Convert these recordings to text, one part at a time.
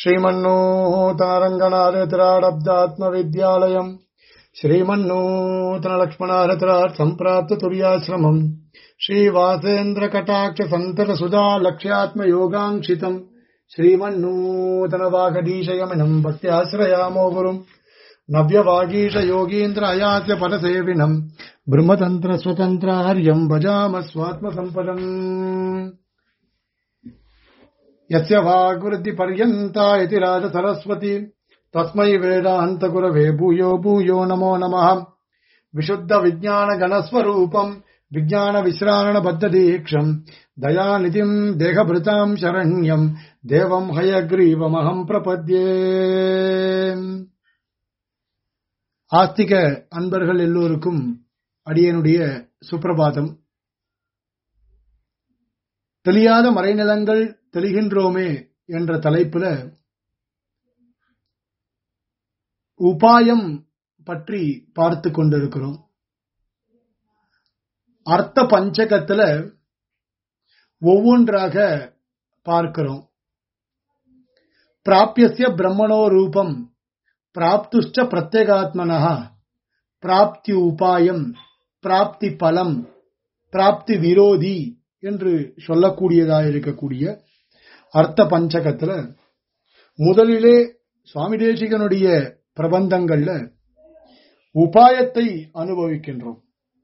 श्रीमन्नूतनरङ्गनाथतिराडब्दात्मविद्यालयम् श्रीमन्नूतनलक्ष्मणारतिराट् सम्प्राप्ततुर्याश्रमम् श्रीवासेन्द्रकटाक्षसन्ततसुधा लक्ष्यात्मयोगाङ्क्षितम् श्रीमन्नूतनवागदीशयमिनम् भक्त्याश्रयामो गुरुम् नव्यवागीशयोगीन्द्र अयास्य परसेविनम् ब्रह्मतन्त्रस्वतन्त्रार्यम् भजाम स्वात्मसम्पदम् यस्य वाग्वृद्धिपर्यन्ता इति राजसरस्वती तस्मै वेदान्तगुरवे भूयो भूयो नमो नमः विशुद्धविज्ञानगणस्वरूपम् विज्ञानविश्राणबद्धदीक्षम् दयानिधिम् देहभृताम् शरण्यम् देवम् हयग्रीवमहम् प्रपद्ये ஆஸ்திக அன்பர்கள் எல்லோருக்கும் அடியனுடைய சுப்பிரபாதம் தெளியாத மறைநிலங்கள் தெளிகின்றோமே என்ற தலைப்புல உபாயம் பற்றி பார்த்து கொண்டிருக்கிறோம் அர்த்த பஞ்சகத்துல ஒவ்வொன்றாக பார்க்கிறோம் பிராபியசிய பிரம்மணோ ரூபம் பிராப்துஷ்ட பிரத்யேகாத்மனா பிராப்தி உபாயம் பிராப்தி பலம் பிராப்தி விரோதி என்று சொல்லக்கூடியதாக இருக்கக்கூடிய அர்த்த பஞ்சகத்துல முதலிலே சுவாமி தேசிகனுடைய பிரபந்தங்கள்ல உபாயத்தை அனுபவிக்கின்றோம்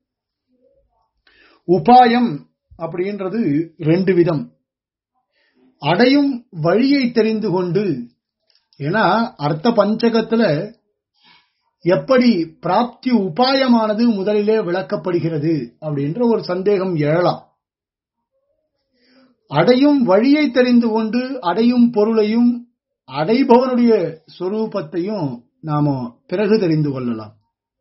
உபாயம் அப்படின்றது ரெண்டு விதம் அடையும் வழியை தெரிந்து கொண்டு ஏன்னா அர்த்த பஞ்சகத்துல எப்படி பிராப்தி உபாயமானது முதலிலே விளக்கப்படுகிறது அப்படின்ற ஒரு சந்தேகம் எழலாம் அடையும் வழியை தெரிந்து கொண்டு அடையும் பொருளையும் அடைபவனுடைய சொரூபத்தையும் நாம பிறகு தெரிந்து கொள்ளலாம்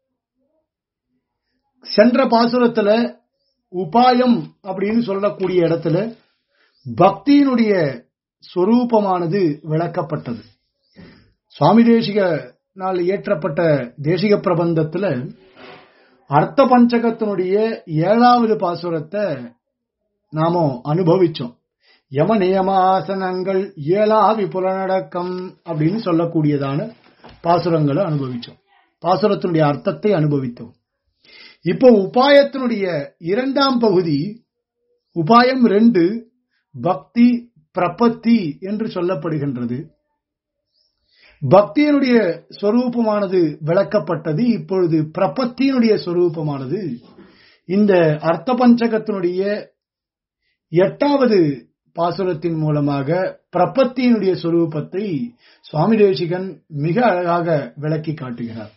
சென்ற பாசுரத்துல உபாயம் அப்படின்னு சொல்லக்கூடிய இடத்துல பக்தியினுடைய சொரூபமானது விளக்கப்பட்டது சுவாமி தேசிக நாள் இயற்றப்பட்ட தேசிக பிரபந்தத்துல அர்த்த பஞ்சகத்தினுடைய ஏழாவது பாசுரத்தை நாம அனுபவிச்சோம் யம நியமாசனங்கள் ஏழா விபுலனடக்கம் அப்படின்னு சொல்லக்கூடியதான பாசுரங்களை அனுபவிச்சோம் பாசுரத்தினுடைய அர்த்தத்தை அனுபவித்தோம் இப்போ உபாயத்தினுடைய இரண்டாம் பகுதி உபாயம் ரெண்டு பக்தி பிரபத்தி என்று சொல்லப்படுகின்றது பக்தியினுடைய சொரூபமானது விளக்கப்பட்டது இப்பொழுது பிரபத்தியினுடைய சொரூபமானது இந்த அர்த்த பஞ்சகத்தினுடைய எட்டாவது பாசுரத்தின் மூலமாக பிரபத்தியினுடைய சொரூபத்தை சுவாமி தேசிகன் மிக அழகாக விளக்கி காட்டுகிறார்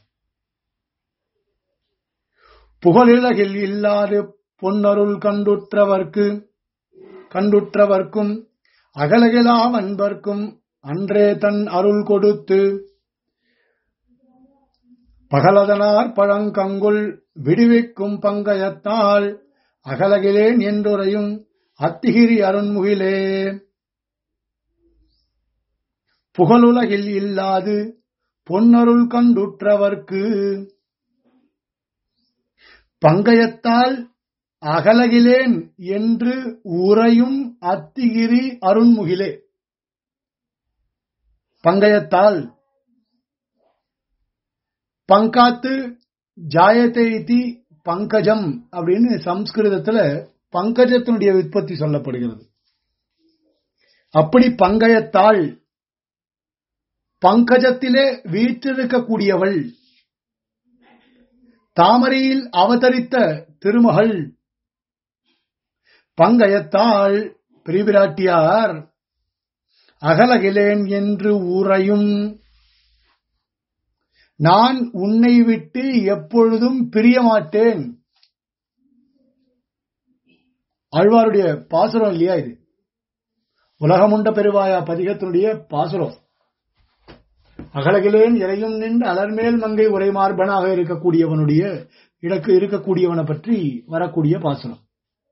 புகழிலகில் இல்லாது பொன்னருள் கண்டுற்றவர்க்கு கண்டுற்றவர்க்கும் அகலகிலா அன்பர்க்கும் அன்றே தன் அருள் கொடுத்து பகலதனார் பழங்கங்குள் விடுவிக்கும் பங்கயத்தால் அகலகிலேன் என்றுரையும் அத்திகிரி அருண்முகிலே புகழுலகில் இல்லாது பொன்னருள் கண்டுற்றவர்க்கு பங்கயத்தால் அகலகிலேன் என்று உரையும் அத்திகிரி அருண்முகிலே பங்கயத்தால் பங்காத்து ஜாயத்தை இத்தி பங்கஜம் அப்படின்னு சம்ஸ்கிருதத்துல பங்கஜத்தினுடைய உற்பத்தி சொல்லப்படுகிறது அப்படி பங்கயத்தாள் பங்கஜத்திலே வீற்றிருக்கக்கூடியவள் தாமரையில் அவதரித்த திருமகள் பங்கயத்தாள் பிரிவிராட்டியார் அகலகிலேன் என்று ஊரையும் நான் உன்னை விட்டு எப்பொழுதும் பிரிய மாட்டேன் ஆழ்வாருடைய பாசுரம் இல்லையா இது உலகமுண்ட பெருவாயா பதிகத்தினுடைய பாசுரம் அகலகிலேன் இறையும் நின்று அலர்மேல் மங்கை உரைமார்பனாக இருக்கக்கூடியவனுடைய இடக்கு இருக்கக்கூடியவனை பற்றி வரக்கூடிய பாசுரம்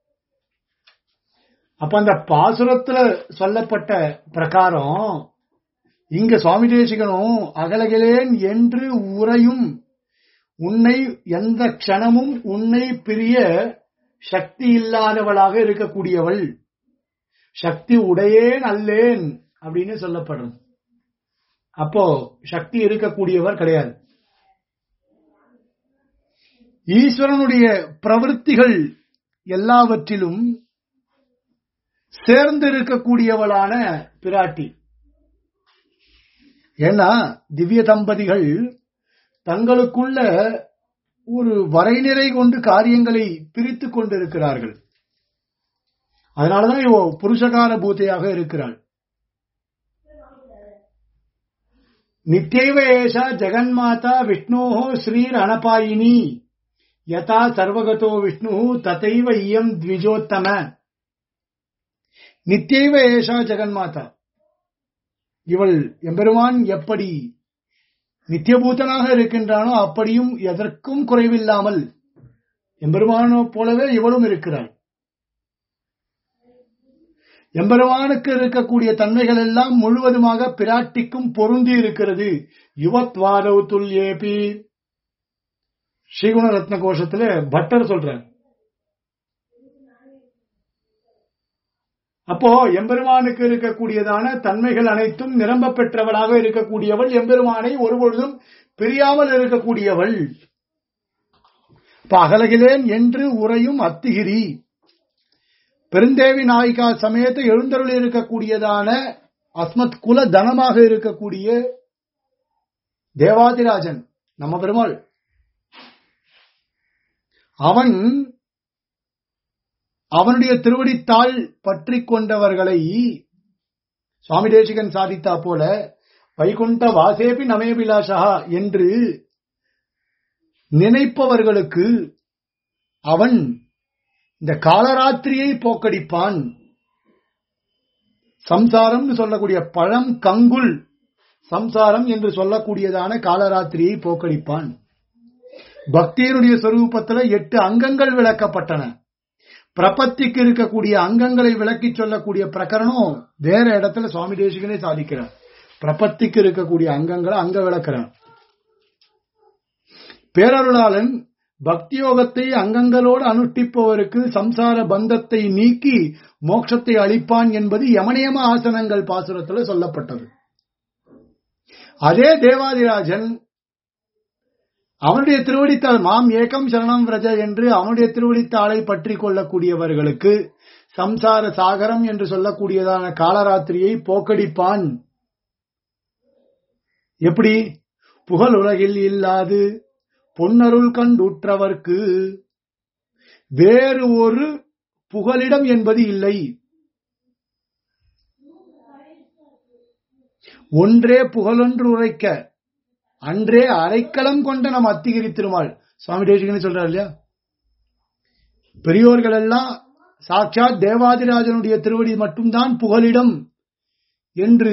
அப்ப அந்த பாசுரத்துல சொல்லப்பட்ட பிரகாரம் இங்க சுவாமி தேசிகனும் அகலகிலேன் என்று உரையும் உன்னை எந்த க்ஷணமும் உன்னை பிரிய சக்தி இல்லாதவளாக இருக்கக்கூடியவள் சக்தி உடையேன் அல்லேன் அப்படின்னு சொல்லப்படுறது அப்போ சக்தி இருக்கக்கூடியவர் கிடையாது ஈஸ்வரனுடைய பிரவൃத்திகள் எல்லாவற்றிலும் சேர்ந்து இருக்கக்கூடியவளான பிராட்டி ஏன்னா திவ்ய தம்பதிகள் தங்களுக்குள்ள ஒரு வரைநிறை கொண்டு காரியங்களை பிரித்துக் கொண்டிருக்கிறார்கள் அதனாலதான் இவ புருஷகார பூத்தையாக இருக்கிறாள் நித்யைவ ஏஷா ஜெகன்மாதா விஷ்ணோஹோ ஸ்ரீர் அனபாயினி யதா சர்வகதோ விஷ்ணு ததைவ இயம் த்விஜோத்தம நித்யைவ ஏஷா ஜெகன்மாதா இவள் எம்பெருமான் எப்படி நித்தியபூதனாக இருக்கின்றானோ அப்படியும் எதற்கும் குறைவில்லாமல் எம்பெருமானோ போலவே இவளும் இருக்கிறாள் எம்பெருமானுக்கு இருக்கக்கூடிய தன்மைகள் எல்லாம் முழுவதுமாக பிராட்டிக்கும் பொருந்தி இருக்கிறது யுவத்வாதவ் துல்யேபி ஸ்ரீகுண ரத்ன கோஷத்துல பட்டர் சொல்றார் அப்போ எம்பெருமானுக்கு இருக்கக்கூடியதான தன்மைகள் அனைத்தும் நிரம்ப பெற்றவளாக இருக்கக்கூடியவள் எம்பெருமானை ஒருபொழுதும் பிரியாமல் இருக்கக்கூடியவள் அகலகிலேன் என்று உரையும் அத்திகிரி பெருந்தேவி நாயிகா சமயத்தை எழுந்தருள் இருக்கக்கூடியதான அஸ்மத் குல தனமாக இருக்கக்கூடிய தேவாதிராஜன் நம்ம பெருமாள் அவன் அவனுடைய திருவடித்தாள் பற்றி கொண்டவர்களை சுவாமி தேசிகன் சாதித்தா போல வைகுண்ட வாசேபி நமேபிலாஷா என்று நினைப்பவர்களுக்கு அவன் இந்த காலராத்திரியை போக்கடிப்பான் சம்சாரம் சொல்லக்கூடிய பழம் கங்குல் சம்சாரம் என்று சொல்லக்கூடியதான காலராத்திரியை போக்கடிப்பான் பக்தியனுடைய சொரூபத்துல எட்டு அங்கங்கள் விளக்கப்பட்டன பிரபத்திக்கு இருக்கக்கூடிய அங்கங்களை விளக்கி சொல்லக்கூடிய பிரகரணம் வேற இடத்துல சுவாமி தேசிகனே சாதிக்கிறார் பிரபத்திக்கு இருக்கக்கூடிய அங்கங்களை அங்க விளக்கிறார் பேரருளாளன் பக்தியோகத்தை அங்கங்களோடு அனுஷ்டிப்பவருக்கு சம்சார பந்தத்தை நீக்கி மோட்சத்தை அளிப்பான் என்பது யமனியம ஆசனங்கள் பாசுரத்துல சொல்லப்பட்டது அதே தேவாதிராஜன் அவனுடைய திருவடித்தாள் மாம் ஏகம் சரணம் விரஜ என்று அவனுடைய திருவடித்தாளை பற்றி கொள்ளக்கூடியவர்களுக்கு சம்சார சாகரம் என்று சொல்லக்கூடியதான காலராத்திரியை போக்கடிப்பான் எப்படி புகழ் உலகில் இல்லாது பொன்னருள் கண்டுற்றவர்க்கு வேறு ஒரு புகலிடம் என்பது இல்லை ஒன்றே புகழொன்று உரைக்க அன்றே அரைக்களம் கொண்ட நம் அத்திகிரி திருமால் சுவாமி தேசிகன்னு சொல்றாரு இல்லையா பெரியோர்கள் எல்லாம் சாட்சாத் தேவாதிராஜனுடைய திருவடி மட்டும்தான் புகலிடம் என்று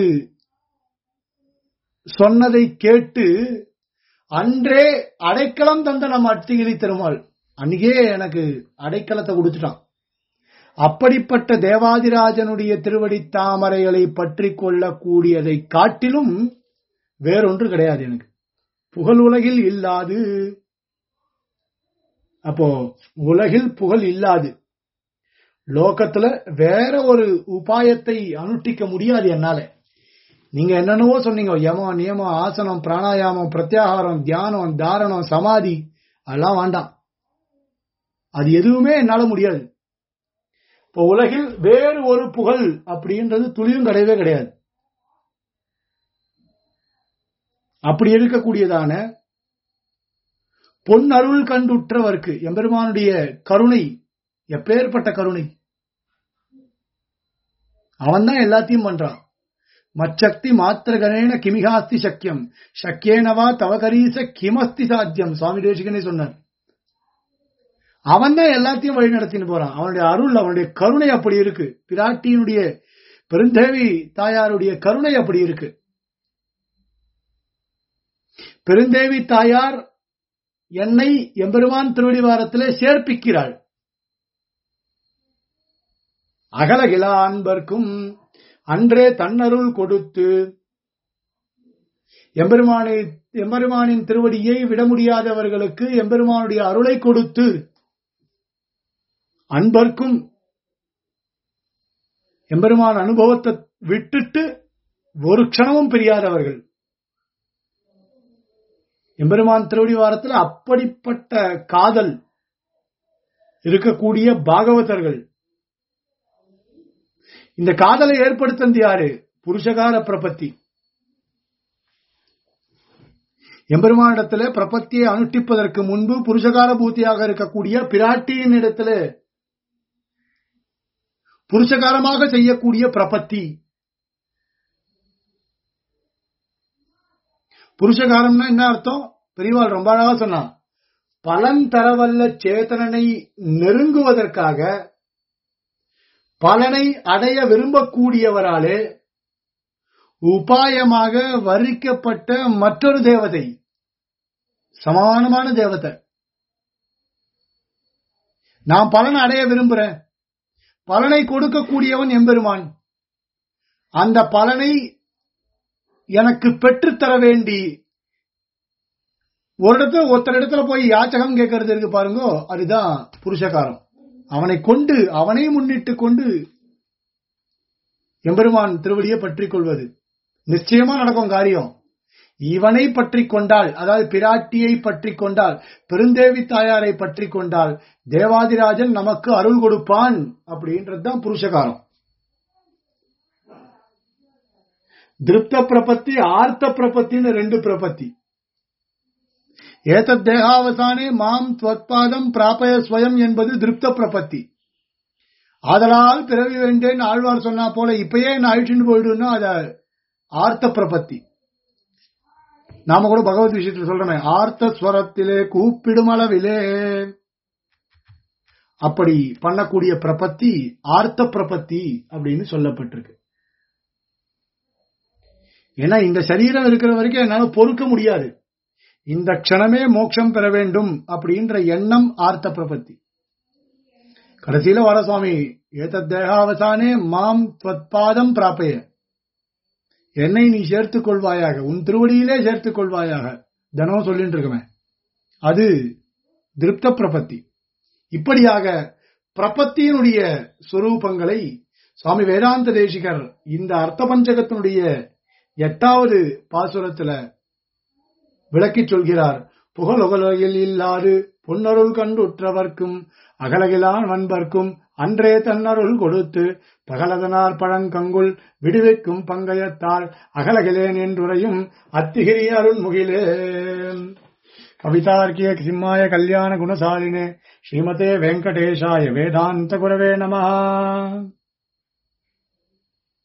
சொன்னதை கேட்டு அன்றே அடைக்கலம் தந்த நம்ம அத்திகிரி திருமால் அன்னைக்கே எனக்கு அடைக்கலத்தை கொடுத்துட்டான் அப்படிப்பட்ட தேவாதிராஜனுடைய திருவடி தாமரைகளை பற்றி கொள்ளக்கூடியதை காட்டிலும் வேறொன்று கிடையாது எனக்கு புகழ் உலகில் இல்லாது அப்போ உலகில் புகழ் இல்லாது லோகத்துல வேற ஒரு உபாயத்தை அனுஷ்டிக்க முடியாது என்னால நீங்க என்னென்னவோ சொன்னீங்க யமம் நியமம் ஆசனம் பிராணாயாமம் பிரத்யாகாரம் தியானம் தாரணம் சமாதி அதெல்லாம் வேண்டாம் அது எதுவுமே என்னால முடியாது இப்போ உலகில் வேறு ஒரு புகழ் அப்படின்றது துளியும் கிடையவே கிடையாது அப்படி இருக்கக்கூடியதான பொன்னருள் கண்டுற்றவர்க்கு எம்பெருமானுடைய கருணை எப்பேற்பட்ட கருணை அவன் தான் எல்லாத்தையும் பண்றான் மச்சக்தி மாத்திரகனேன கிமிகாஸ்தி சக்கியம் சக்கியேனவா தவகரீச கிமஸ்தி சாத்தியம் சுவாமி தேசிகனே சொன்னார் அவன் தான் எல்லாத்தையும் வழி நடத்தின்னு போறான் அவனுடைய அருள் அவனுடைய கருணை அப்படி இருக்கு பிராட்டியினுடைய பெருந்தேவி தாயாருடைய கருணை அப்படி இருக்கு பெருந்தேவி தாயார் என்னை எம்பெருமான் திருவடிவாரத்திலே சேர்ப்பிக்கிறாள் அகலகிலா அன்பர்க்கும் அன்றே தன்னருள் கொடுத்து எம்பெருமானை எம்பெருமானின் திருவடியை விட முடியாதவர்களுக்கு எம்பெருமானுடைய அருளை கொடுத்து அன்பர்க்கும் எம்பெருமான் அனுபவத்தை விட்டுட்டு ஒரு க்ஷணமும் பிரியாதவர்கள் எம்பெருமான் திருவடி வாரத்தில் அப்படிப்பட்ட காதல் இருக்கக்கூடிய பாகவதர்கள் இந்த காதலை ஏற்படுத்தது யாரு புருஷகார பிரபத்தி எம்பெருமானிடத்துல பிரபத்தியை அனுஷ்டிப்பதற்கு முன்பு புருஷகார பூத்தியாக இருக்கக்கூடிய பிராட்டியின் இடத்துல புருஷகாரமாக செய்யக்கூடிய பிரபத்தி புருஷகாரம்னா என்ன அர்த்தம் பெரியவாள் ரொம்ப அழகா சொன்னான் பலன் தரவல்ல சேதனனை நெருங்குவதற்காக பலனை அடைய விரும்பக்கூடியவராலே உபாயமாக வர்ணிக்கப்பட்ட மற்றொரு தேவதை சமானமான தேவதை நான் பலன் அடைய விரும்புறேன் பலனை கொடுக்கக்கூடியவன் எம்பெருமான் அந்த பலனை எனக்கு பெற்றுத்தர வேண்டி ஒரு இடத்துல ஒருத்தர் இடத்துல போய் யாச்சகம் கேட்கறது இருக்கு பாருங்க அதுதான் புருஷகாரம் அவனை கொண்டு அவனை முன்னிட்டு கொண்டு எம்பெருமான் திருவடியை பற்றிக் கொள்வது நிச்சயமா நடக்கும் காரியம் இவனை பற்றி கொண்டால் அதாவது பிராட்டியை பற்றி கொண்டால் பெருந்தேவி தாயாரை பற்றி கொண்டால் தேவாதிராஜன் நமக்கு அருள் கொடுப்பான் அப்படின்றதுதான் புருஷகாரம் திருப்த பிரபத்தி ஆர்த்த பிரபத்தின்னு ரெண்டு பிரபத்தி ஏதத் தேகாவசானே மாம் துவத்பாதம் பிராபய ஸ்வயம் என்பது திருப்த பிரபத்தி ஆதலால் பிறவி வேண்டேன் ஆழ்வார் சொன்னா போல இப்பயே நான் அழிச்சுட்டு போயிடுன்னா அத ஆர்த்த பிரபத்தி நாம கூட பகவத் விஷயத்துல சொல்றோமே ஆர்த்த ஸ்வரத்திலே கூப்பிடும் அளவிலே அப்படி பண்ணக்கூடிய பிரபத்தி ஆர்த்த பிரபத்தி அப்படின்னு சொல்லப்பட்டிருக்கு ஏன்னா இந்த சரீரம் இருக்கிற வரைக்கும் என்னால பொறுக்க முடியாது இந்த க்ஷணமே மோட்சம் பெற வேண்டும் அப்படின்ற எண்ணம் ஆர்த்த பிரபத்தி கடைசியில வர சுவாமி ஏத்த தேகாவசானே மாம் பாதம் பிராப்பைய என்னை நீ சேர்த்துக் கொள்வாயாக உன் திருவடியிலே சேர்த்துக் கொள்வாயாக தினம் சொல்லிட்டு இருக்கமே அது திருப்த பிரபத்தி இப்படியாக பிரபத்தியினுடைய சொரூபங்களை சுவாமி வேதாந்த தேசிகர் இந்த அர்த்த பஞ்சகத்தினுடைய எட்டாவது பாசுரத்துல விளக்கிச் சொல்கிறார் புகழுகலையில் இல்லாது பொன்னருள் கண்டுற்றவர்க்கும் அகலகிலான் நண்பர்க்கும் அன்றே தன்னருள் கொடுத்து பகலதனார் பழங்கங்குள் விடுவிக்கும் பங்கயத்தால் அகலகிலேன் என்றுரையும் அத்திகிரி அருள்முகிலே கவிதார்க்கிய சிம்மாய கல்யாண குணசாலினே ஸ்ரீமதே வெங்கடேஷாய வேதாந்த குரவே நமஹா